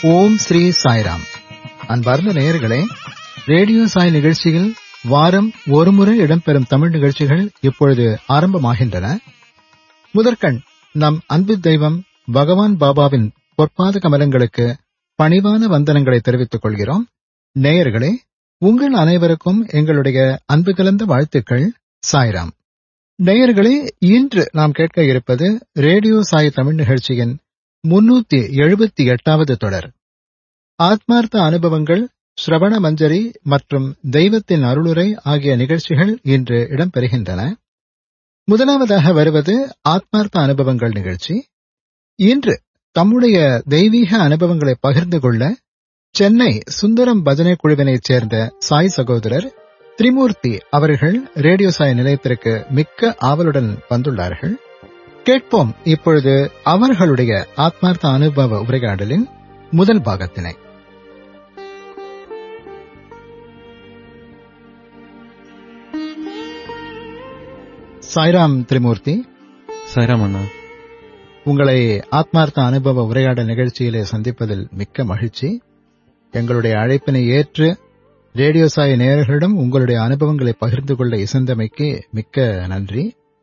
ஓம் ஸ்ரீ சாய்ராம் அன்பார்ந்த நேயர்களே ரேடியோ சாய் நிகழ்ச்சியில் வாரம் ஒருமுறை இடம்பெறும் தமிழ் நிகழ்ச்சிகள் இப்பொழுது ஆரம்பமாகின்றன முதற்கண் நம் அன்பு தெய்வம் பகவான் பாபாவின் பொற்பாத கமலங்களுக்கு பணிவான வந்தனங்களை தெரிவித்துக் கொள்கிறோம் நேயர்களே உங்கள் அனைவருக்கும் எங்களுடைய அன்பு கலந்த வாழ்த்துக்கள் சாய்ராம் நேயர்களே இன்று நாம் கேட்க இருப்பது ரேடியோ சாய் தமிழ் நிகழ்ச்சியின் முன்னூத்தி எழுபத்தி எட்டாவது தொடர் ஆத்மார்த்த அனுபவங்கள் ஸ்ரவண மஞ்சரி மற்றும் தெய்வத்தின் அருளுரை ஆகிய நிகழ்ச்சிகள் இன்று இடம்பெறுகின்றன முதலாவதாக வருவது ஆத்மார்த்த அனுபவங்கள் நிகழ்ச்சி இன்று தம்முடைய தெய்வீக அனுபவங்களை பகிர்ந்து கொள்ள சென்னை சுந்தரம் பஜனை குழுவினைச் சேர்ந்த சாய் சகோதரர் திரிமூர்த்தி அவர்கள் ரேடியோ சாய் நிலையத்திற்கு மிக்க ஆவலுடன் வந்துள்ளார்கள் கேட்போம் இப்பொழுது அவர்களுடைய ஆத்மார்த்த அனுபவ உரையாடலின் முதல் பாகத்தினை சாய்ராம் திரிமூர்த்தி சாய்ராம் அண்ணா உங்களை ஆத்மார்த்த அனுபவ உரையாடல் நிகழ்ச்சியிலே சந்திப்பதில் மிக்க மகிழ்ச்சி எங்களுடைய அழைப்பினை ஏற்று ரேடியோ சாய் நேயர்களிடம் உங்களுடைய அனுபவங்களை பகிர்ந்து கொள்ள இசைந்தமைக்கு மிக்க நன்றி